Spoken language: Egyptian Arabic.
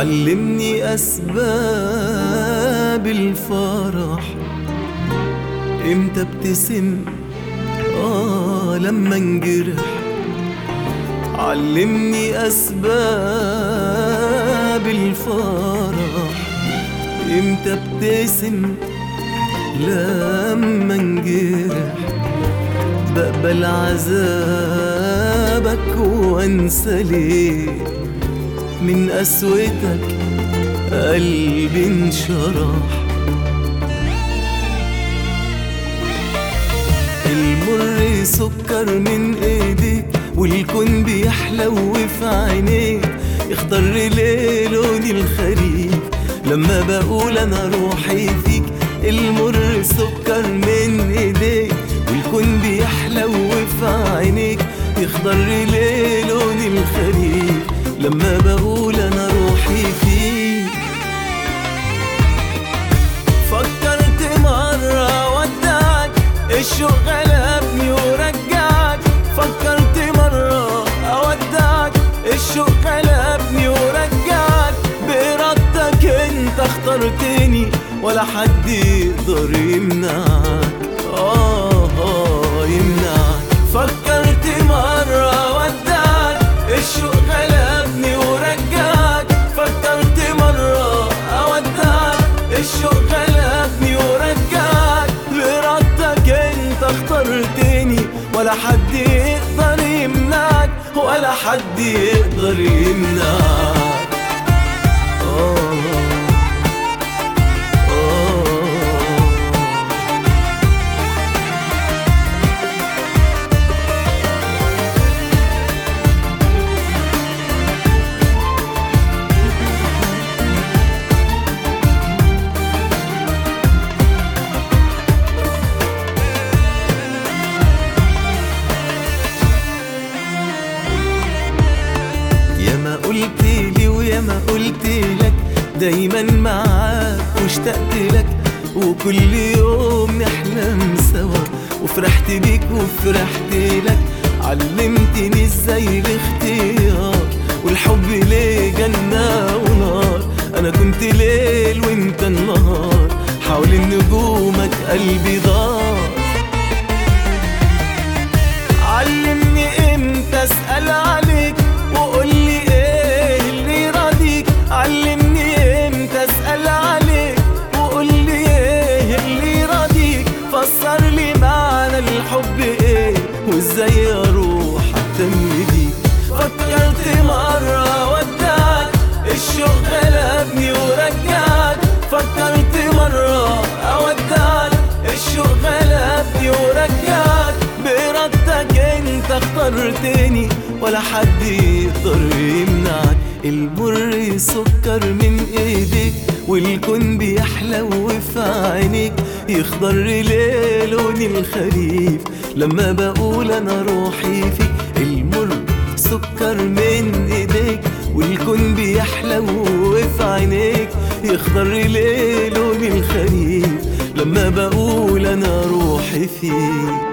علمني أسباب الفرح امتى ابتسم آه لما انجرح علمني أسباب الفرح امتى ابتسم لما انجرح بقبل عذابك وانسى ليه من قسوتك قلبي انشرح المر سكر من ايديك والكون بيحلو في عينيك يختار ليه لون الخريف لما بقول انا روحي فيك المر سكر من ايديك والكون بيحلو في عينيك يخضر ليه لون الخريف لما بقول انا روحي فيك فكرت مرة ودعك الشوق غلبني ورجعك فكرت مرة أودعك الشوق غلبني ورجعك بإرادتك انت اخترتني ولا حد يقدر يمنعك آه آه يمنعك فكرت مرة ودعك الشوق غلبني ورجعك فكرت مرة أودعك الشوق غلبني ورجعك بإرادتك انت اخترتني ولا حد يقدر يمنعك ولا حد يقدر يمنعك آه آه يا ما قلت لي ويا ما قلت لك دايما معاك واشتقت لك وكل يوم نحلم سوا وفرحت بيك وفرحت لك علمتني ازاي الاختيار والحب ليه جنة ونار انا كنت ليل وانت النهار حوالين نجومك قلبي دار علمني امتى اسال عليك وقول لي ايه اللي يراضيك علمني امتى اسال عليك وقول لي ايه اللي يراضيك فسر لي معنى الحب ايه وازاي اروح اهتم بيك فكرت مرة ودعك الشوق غلبني ورجعك فكرت مرة اودعك الشوق غلبني ورجعك بإرادتك انت اخترتني ولا حد يقدر يمنعك المر سكر من ايديك والكون بيحلو في عينيك يخضر ليه لون الخريف لما بقول انا روحي فيك المر سكر من ايديك والكون بيحلو في عينيك يخضر ليه لون الخريف لما بقول انا روحي فيك